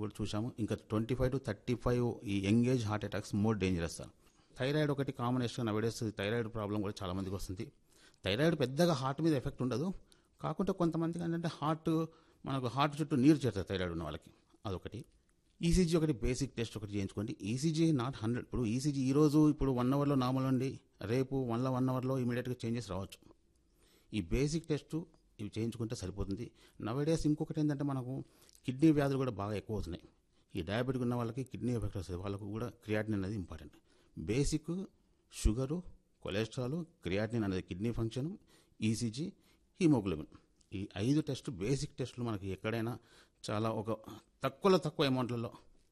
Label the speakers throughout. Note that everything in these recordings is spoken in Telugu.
Speaker 1: కూడా చూసాము ఇంకా twenty five to thirty five ఈ young age heart attacks more dangerous sir thyroid ఒకటి కాంబినేషన్ నవేడేస్ థైరాయిడ్ ప్రాబ్లం కూడా చాలా మందికి వస్తుంది థైరాయిడ్ పెద్దగా హార్ట్ మీద ఎఫెక్ట్ ఉండదు కాకుంటే కొంతమందికి ఏంటంటే హార్ట్ మనకు హార్ట్ చుట్టూ నీరు చేరుతుంది థైరాయిడ్ ఉన్న వాళ్ళకి అదొకటి ఈసీజీ ఒకటి బేసిక్ టెస్ట్ ఒకటి చేయించుకోండి ఈసీజీ నాట్ హండ్రెడ్ ఇప్పుడు ఈసీజీ ఈ రోజు ఇప్పుడు వన్ అవర్లో నార్మల్ ఉండి రేపు వన్ వన్ అవర్లో ఇమీడియట్గా చేంజెస్ రావచ్చు ఈ బేసిక్ టెస్ట్ ఇవి చేయించుకుంటే సరిపోతుంది నవేడేస్ ఇంకొకటి ఏంటంటే మనకు కిడ్నీ వ్యాధులు కూడా బాగా ఎక్కువ అవుతున్నాయి ఈ డయాబెటిక్ ఉన్న వాళ్ళకి కిడ్నీ ఎఫెక్ట్ వస్తుంది వాళ్ళకు కూడా క్రియాటిన్ అనేది important basic sugar cholesterol creatine అనేది కిడ్నీ ఫంక్షన్ ఈసీజీ హీమోగ్లోబిన్ ఈ ఐదు టెస్ట్ బేసిక్ టెస్టులు మనకి ఎక్కడైనా చాలా ఒక తక్కువలో తక్కువ అమౌంట్లలో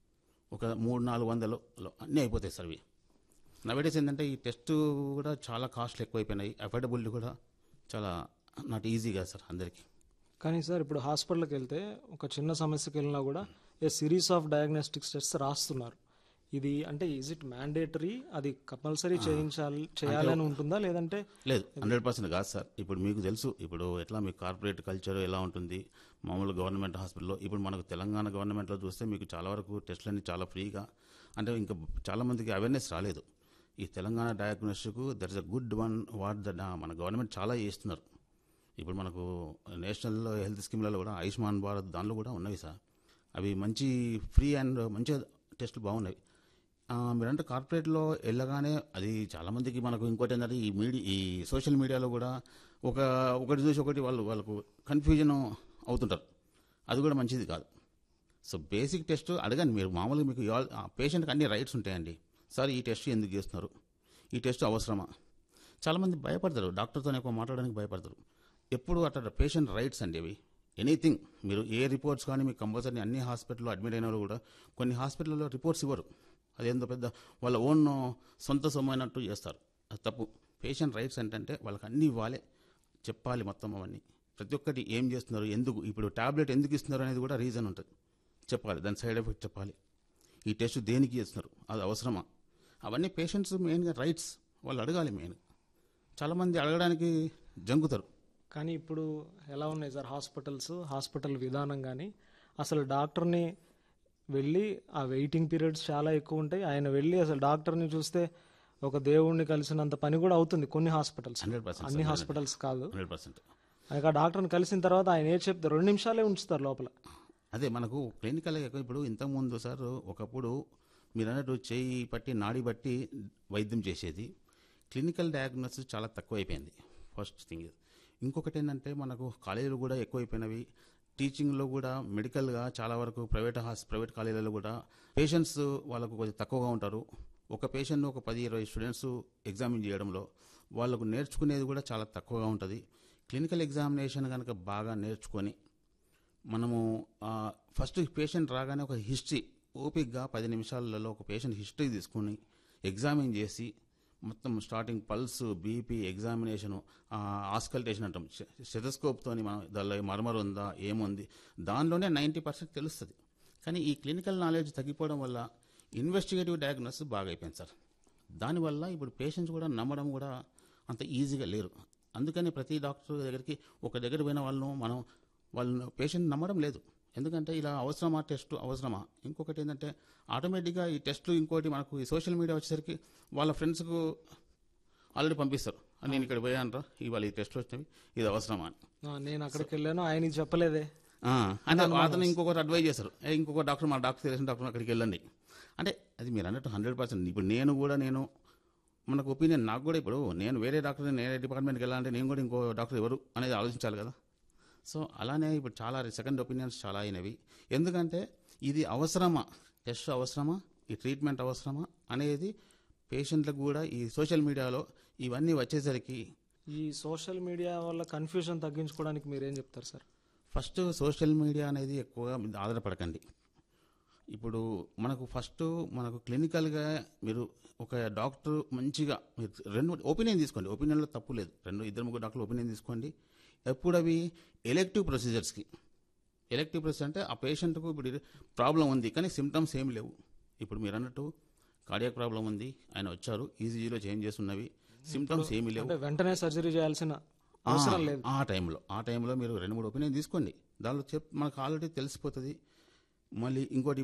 Speaker 1: ఒక మూడు నాలుగు వందలు అన్నీ అయిపోతాయి సార్ ఇవి నవేడేస్ ఏంటంటే ఈ టెస్ట్ కూడా చాలా కాస్ట్లు ఎక్కువైపోయినాయి అఫోర్డబిలిటీ కూడా చాలా నాట్ ఈజీగా సార్ అందరికీ
Speaker 2: కానీ సార్ ఇప్పుడు హాస్పిటల్కి వెళ్తే ఒక చిన్న సమస్యకి వెళ్ళినా కూడా a series of diagnostics test రాస్తున్నారు ఇది అంటే ఈజ్ ఇట్ మ్యాండేటరీ అది కంపల్సరీ చేయించాలి చేయాలని ఉంటుందా లేదంటే
Speaker 1: లేదు హండ్రెడ్ పర్సెంట్ కాదు సార్ ఇప్పుడు మీకు తెలుసు ఇప్పుడు ఎట్లా మీకు కార్పొరేట్ కల్చర్ ఎలా ఉంటుంది మామూలు గవర్నమెంట్ హాస్పిటల్లో ఇప్పుడు మనకు తెలంగాణ గవర్నమెంట్లో చూస్తే మీకు చాలా వరకు టెస్టులన్నీ చాలా ఫ్రీగా అంటే ఇంకా చాలా మందికి అవేర్నెస్ రాలేదు ఈ Telangana diagnostic there is a good one what the మన గవర్నమెంట్ చాలా చేస్తున్నారు ఇప్పుడు మనకు నేషనల్ హెల్త్ స్కీమ్లలో కూడా ఆయుష్మాన్ భారత్ దానిలో కూడా ఉన్నవి సార్ అవి మంచి ఫ్రీ అండ్ మంచిగా టెస్టులు బాగున్నాయి ఆ, మీరంటే కార్పొరేట్లో వెళ్ళగానే అది చాలామందికి మనకు ఇంకోటి ఏంటంటే ఈ మీడియా ఈ సోషల్ మీడియాలో కూడా ఒక ఒకటి చూసి ఒకటి వాళ్ళు వాళ్ళకు కన్ఫ్యూజన్ అవుతుంటారు అది కూడా మంచిది కాదు సో బేసిక్ టెస్ట్ అడగండి మీరు మామూలుగా మీకు ఇవాళ- ఆ పేషెంట్కి అన్ని రైట్స్ ఉంటాయండి సార్ ఈ టెస్ట్ ఎందుకు చేస్తున్నారు ఈ టెస్ట్ అవసరమా చాలామంది భయపడతారు డాక్టర్తో ఎక్కువ మాట్లాడడానికి భయపడతారు ఎప్పుడు అట్లా పేషెంట్ రైట్స్ అండి అవి ఎనీథింగ్ మీరు ఏ రిపోర్ట్స్ కానీ మీకు కంపల్సరీ అన్ని హాస్పిటల్లో అడ్మిట్ అయిన వాళ్ళు కూడా కొన్ని హాస్పిటల్లో రిపోర్ట్స్ ఇవ్వరు అదేందో పెద్ద వాళ్ళ ఓన్ సొంత సొమ్మైనట్టు చేస్తారు అది తప్పు పేషెంట్ రైట్స్ ఏంటంటే వాళ్ళకి అన్నీ ఇవ్వాలి చెప్పాలి మొత్తం అవన్నీ ప్రతి ఒక్కటి ఏం చేస్తున్నారు ఎందుకు ఇప్పుడు టాబ్లెట్ ఎందుకు ఇస్తున్నారు అనేది కూడా రీజన్ ఉంటుంది చెప్పాలి దాని సైడ్ ఎఫెక్ట్ చెప్పాలి ఈ టెస్ట్ దేనికి చేస్తున్నారు అది అవసరమా అవన్నీ పేషెంట్స్ మెయిన్గా రైట్స్ వాళ్ళు అడగాలి మెయిన్ చాలామంది అడగడానికి జంకుతారు
Speaker 2: కానీ ఇప్పుడు ఎలా ఉన్నాయి సార్ హాస్పిటల్స్ హాస్పిటల్ విధానం కానీ అసలు డాక్టర్ని వెళ్ళి ఆ వెయిటింగ్ పీరియడ్స్ చాలా ఎక్కువ ఉంటాయి ఆయన వెళ్ళి అసలు డాక్టర్ని చూస్తే ఒక దేవుణ్ణి కలిసినంత పని కూడా అవుతుంది కొన్ని హాస్పిటల్స్
Speaker 1: హండ్రెడ్ పర్సెంట్
Speaker 2: అన్ని హాస్పిటల్స్ కాదు
Speaker 1: హండ్రెడ్ పర్సెంట్
Speaker 2: ఆయనకు ఆ డాక్టర్ని కలిసిన తర్వాత ఆయన ఏం చెప్తారు రెండు నిమిషాలే ఉంచుతారు లోపల
Speaker 1: అదే మనకు క్లినికల్ ఇప్పుడు ఇంతకుముందు సార్ ఒకప్పుడు మీరు అన్నట్టు చేయి పట్టి నాడి బట్టి వైద్యం చేసేది క్లినికల్ డయాగ్నోసిస్ చాలా తక్కువ అయిపోయింది ఫస్ట్ థింగ్ ఇంకొకటి ఏంటంటే మనకు కాలేజీలు కూడా ఎక్కువైపోయినవి టీచింగ్లో కూడా మెడికల్గా చాలా వరకు ప్రైవేట్ హాస్ ప్రైవేట్ కాలేజీలలో కూడా పేషెంట్స్ వాళ్ళకు కొంచెం తక్కువగా ఉంటారు ఒక పేషెంట్ను ఒక పది ఇరవై స్టూడెంట్స్ ఎగ్జామిన్ చేయడంలో వాళ్ళకు నేర్చుకునేది కూడా చాలా తక్కువగా ఉంటుంది క్లినికల్ ఎగ్జామినేషన్ కనుక బాగా నేర్చుకొని మనము ఆ, ఫస్ట్ పేషెంట్ రాగానే ఒక హిస్టరీ ఓపిక్గా పది నిమిషాలలో ఒక పేషెంట్ హిస్టరీ తీసుకుని ఎగ్జామిన్ చేసి మొత్తం starting pulse BP examination auscultation అంటాం స్టెథోస్కోప్తోని మనం దానిలో మర్మర్ ఉందా ఏముంది దానిలోనే నైంటీ పర్సెంట్ తెలుస్తుంది కానీ ఈ క్లినికల్ నాలెడ్జ్ తగ్గిపోవడం వల్ల ఇన్వెస్టిగేటివ్ డయాగ్నోసిస్ బాగా అయిపోయింది సార్ దానివల్ల ఇప్పుడు పేషెంట్స్ కూడా నమ్మడం కూడా అంత ఈజీగా లేరు అందుకని ప్రతి డాక్టర్ దగ్గరికి ఒక దగ్గర పోయిన వాళ్ళను మనం వాళ్ళను పేషెంట్ నమ్మడం లేదు ఎందుకంటే ఇలా అవసరమా టెస్ట్ అవసరమా ఇంకొకటి ఏంటంటే ఆటోమేటిక్గా ఈ టెస్ట్లు ఇంకోటి మనకు ఈ సోషల్ మీడియా వచ్చేసరికి వాళ్ళ ఫ్రెండ్స్కు ఆల్రెడీ పంపిస్తారు "ఆ, నేను ఇక్కడ పోయానరా ఇవాళ ఈ టెస్ట్ వచ్చినవి ఇది అవసరమా అని
Speaker 2: ఆ, నేను అక్కడికి వెళ్ళాను ఆయన ఇది చెప్పలేదే
Speaker 1: ఆ, అంటే అతను ఇంకొకరు అడ్వైజ్ చేస్తారు "ఏ, ఇంకొక డాక్టర్ మా డాక్టర్ తెలిసిన డాక్టర్ అక్కడికి వెళ్ళండి అంటే అది మీరు అన్నట్టు హండ్రెడ్ పర్సెంట్ ఇప్పుడు నేను కూడా నేను మనకు ఒపీనియన్ నాకు కూడా ఇప్పుడు నేను వేరే డాక్టర్ నేనే డిపార్ట్మెంట్కి వెళ్ళాలంటే నేను కూడా ఇంకో డాక్టర్ ఎవరు అనేది ఆలోచించాలి కదా సో అలానే ఇప్పుడు చాలా సెకండ్ ఒపీనియన్స్ చాలా అయినవి ఎందుకంటే ఇది అవసరమా టెస్ట్ అవసరమా ఈ ట్రీట్మెంట్ అవసరమా అనేది పేషెంట్లకు కూడా ఈ సోషల్ మీడియాలో ఇవన్నీ వచ్చేసరికి
Speaker 2: ఈ సోషల్ మీడియా వల్ల కన్ఫ్యూజన్ తగ్గించుకోవడానికి మీరేం చెప్తారు సార్
Speaker 1: ఫస్ట్ సోషల్ మీడియా అనేది ఎక్కువగా మీద ఆధారపడకండి ఇప్పుడు మనకు ఫస్ట్ మనకు క్లినికల్గా మీరు ఒక డాక్టర్ మంచిగా మీరు రెండు ఒపీనియన్ తీసుకోండి ఒపీనియన్లో తప్పు లేదు రెండు ఇద్దరు ముగ్గురు డాక్టర్లు ఒపీనియన్ తీసుకోండి ఎప్పుడు అవి ఎలెక్టివ్ ప్రొసీజర్స్కి ఎలెక్టివ్ ప్రొసీజర్ అంటే ఆ పేషెంట్కు ఇప్పుడు ప్రాబ్లం ఉంది కానీ సిమ్టమ్స్ ఏం లేవు ఇప్పుడు మీరు అన్నట్టు కార్డియాక్ ప్రాబ్లం ఉంది ఆయన వచ్చారు ఈజీజీలో చేంజ్ చేస్తున్నవి సిమ్టమ్స్ ఏమీ లేవు
Speaker 2: అంటే వెంటనే సర్జరీ చేయాల్సిన అవసరం
Speaker 1: ఆ,
Speaker 2: లేదు
Speaker 1: ఆ టైంలో ఆ టైంలో మీరు రెండు మూడు ఒపీనియన్ తీసుకోండి దానిలో చెప్ మనకు ఆల్రెడీ తెలిసిపోతుంది మళ్ళీ ఇంకోటి